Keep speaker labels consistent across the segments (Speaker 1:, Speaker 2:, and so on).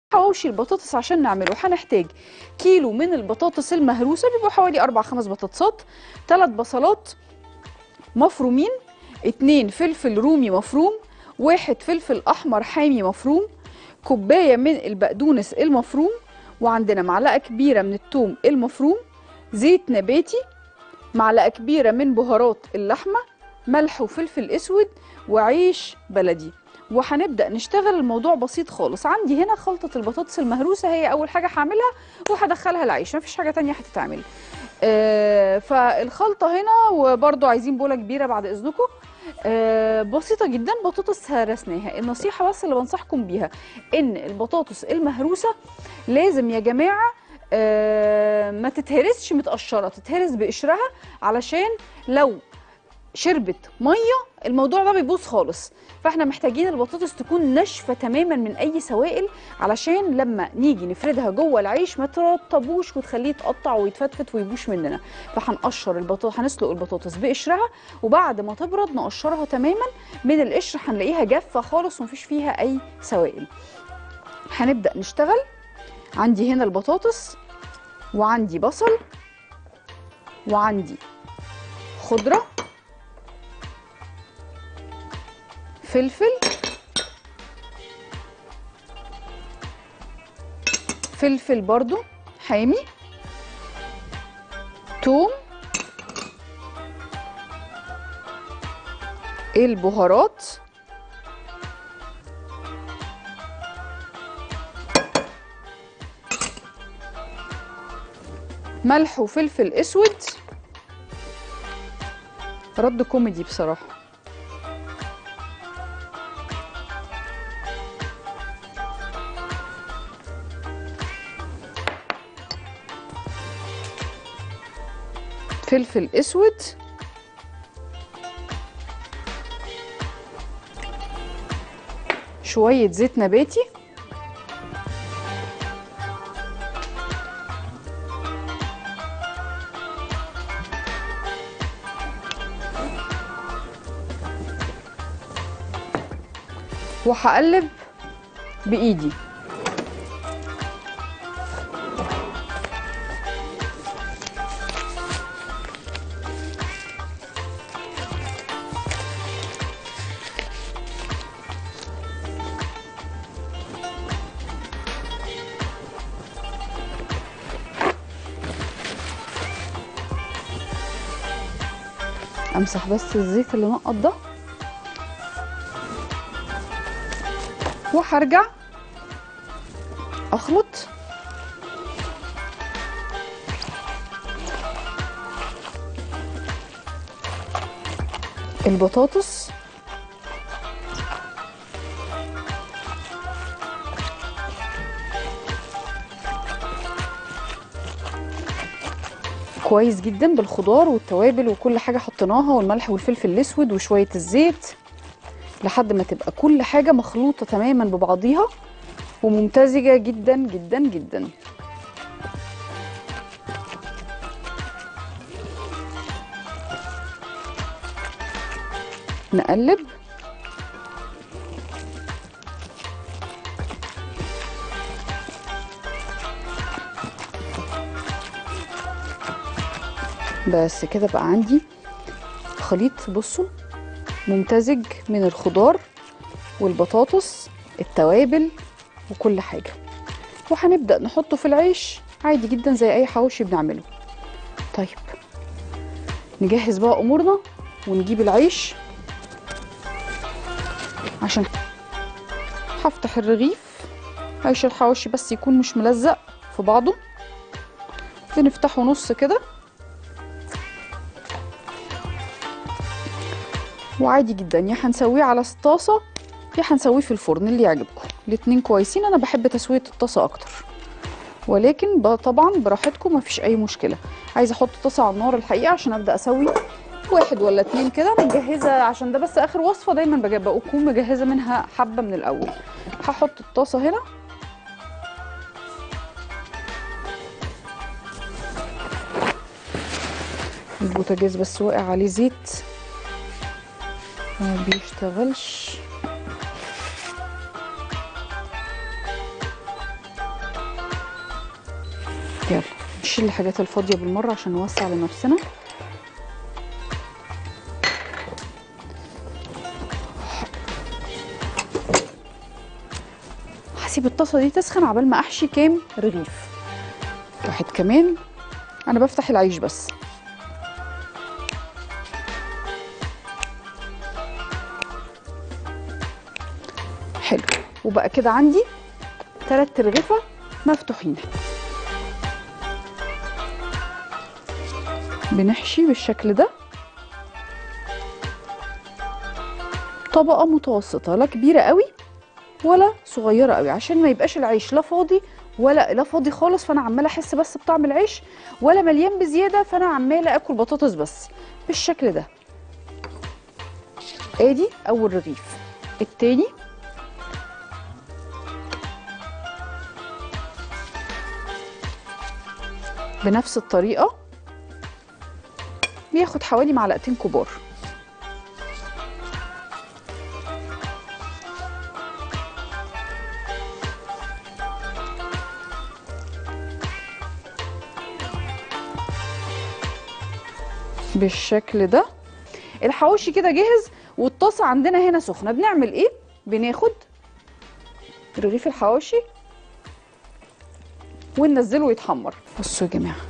Speaker 1: حواوشي البطاطس عشان نعمله هنحتاج كيلو من البطاطس المهروسه بيبقوا حوالي اربع خمس بطاطسات ثلاث بصلات مفرومين اتنين فلفل رومي مفروم واحد فلفل احمر حامي مفروم كوبايه من البقدونس المفروم وعندنا معلقه كبيره من الثوم المفروم زيت نباتي معلقه كبيره من بهارات اللحمه ملح وفلفل اسود وعيش بلدي وهنبدا نشتغل الموضوع بسيط خالص عندي هنا خلطه البطاطس المهروسه هي اول حاجه هعملها وهدخلها العيش مفيش حاجه تانية هتتعمل آه فالخلطه هنا وبرده عايزين بوله كبيره بعد اذنكم آه بسيطه جدا بطاطس هرسناها النصيحه بس اللي بنصحكم بيها ان البطاطس المهروسه لازم يا جماعه آه ما تتهرسش متقشره تتهرس بقشرها علشان لو شربت ميه الموضوع ده بيبوظ خالص فاحنا محتاجين البطاطس تكون ناشفه تماما من اي سوائل علشان لما نيجي نفردها جوه العيش ما ترطبوش وتخليه يتقطع ويتفتفت ويبوش مننا فهنقشر البطاطس هنسلق البطاطس بقشرها وبعد ما تبرد نقشرها تماما من القشر هنلاقيها جافه خالص ومفيش فيها اي سوائل هنبدا نشتغل عندي هنا البطاطس وعندي بصل وعندي خضره فلفل فلفل برضو حامي توم البهارات ملح وفلفل اسود رد كوميدي بصراحه فلفل اسود شويه زيت نباتي وهقلب بايدي امسح بس الزيت اللي نقط ده وهرجع اخلط البطاطس كويس جدا بالخضار والتوابل وكل حاجه حطيناها والملح والفلفل الاسود وشويه الزيت لحد ما تبقى كل حاجه مخلوطه تماما ببعضيها وممتزجه جدا جدا جدا نقلب بس كده بقى عندي خليط بصوا ممتزج من الخضار والبطاطس التوابل وكل حاجة وهنبدأ نحطه في العيش عادي جدا زي أي حواوشي بنعمله طيب نجهز بقى أمورنا ونجيب العيش عشان هفتح الرغيف عيش الحواوشي بس يكون مش ملزق في بعضه بنفتحه نص كده وعادي جدا يا هنسويه على طاسه يا هنسويه في الفرن اللي يعجبكم الاتنين كويسين انا بحب تسويه الطاسه اكتر ولكن ب- طبعا براحتكم مفيش اي مشكله عايزه احط طاسه على النار الحقيقه عشان ابدا اسوي واحد ولا اتنين كده انا مجهزه عشان ده بس اخر وصفه دايما بجيب بكون مجهزه منها حبه من الاول هحط الطاسه هنا البوتاجاز بس واقع عليه زيت ما بيشتغلش يلا نشيل الحاجات الفاضيه بالمره عشان نوسع لنفسنا هسيب الطاسه دي تسخن عبال ما احشي كام رغيف واحد كمان انا بفتح العيش بس حلو وبقى كده عندي تلات رغيفه مفتوحين بنحشي بالشكل ده طبقه متوسطه لا كبيره قوي ولا صغيره قوي عشان ما يبقاش العيش لا فاضي ولا لا فاضي خالص فانا عماله احس بس بطعم العيش ولا مليان بزياده فانا عماله اكل بطاطس بس بالشكل ده ادي اول رغيف التاني بنفس الطريقه بياخد حوالي معلقتين كبار بالشكل ده الحواوشي كده جاهز والطاسه عندنا هنا سخنه بنعمل ايه بناخد رغيف الحواوشي وننزله يتحمر بصوا يا جماعه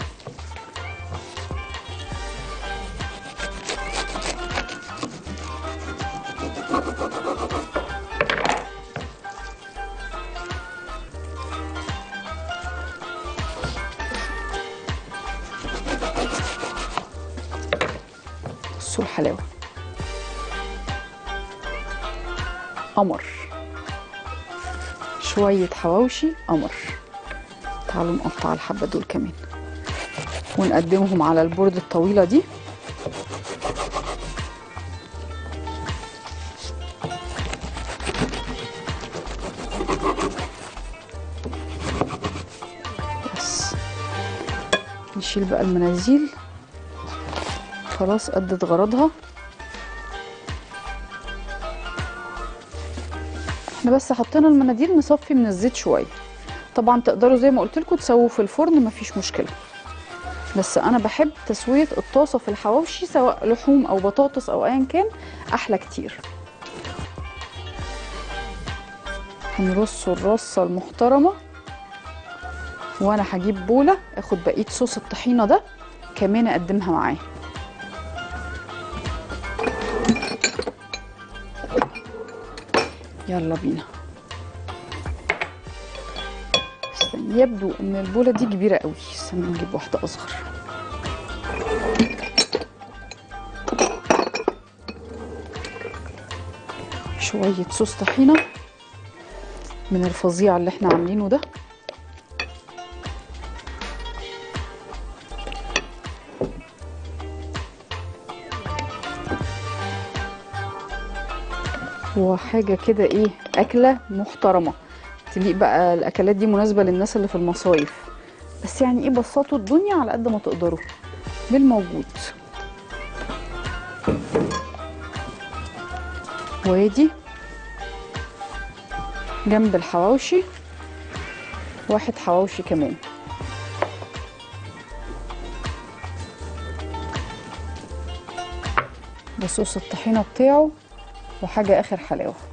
Speaker 1: بصوا الحلاوه قمر شويه حواوشي قمر تعالوا نقطع الحبه دول كمان ونقدمهم على البورد الطويله دي بس نشيل بقى المناديل خلاص أدت غرضها احنا بس حطينا المناديل نصفي من الزيت شويه طبعا تقدروا زي ما قلت لكم تسووا في الفرن مفيش مشكله بس انا بحب تسويه الطاسه في الحواوشي سواء لحوم او بطاطس او ايا كان احلى كتير هنرصوا الرصه المحترمه وانا هجيب بوله اخد بقيه صوص الطحينه ده كمان اقدمها معاه يلا بينا استنى يبدو ان البوله دي كبيره قوي استنى نجيب واحده اصغر شويه صوص طحينه من الفظيع اللي احنا عاملينه ده وحاجه كده ايه اكله محترمه تليق بقى الاكلات دي مناسبه للناس اللي في المصايف بس يعني ايه بسطوا الدنيا على قد ما تقدروا بالموجود وادي جنب الحواوشي واحد حواوشي كمان بصوص الطحينه بتاعه وحاجه اخر حلاوه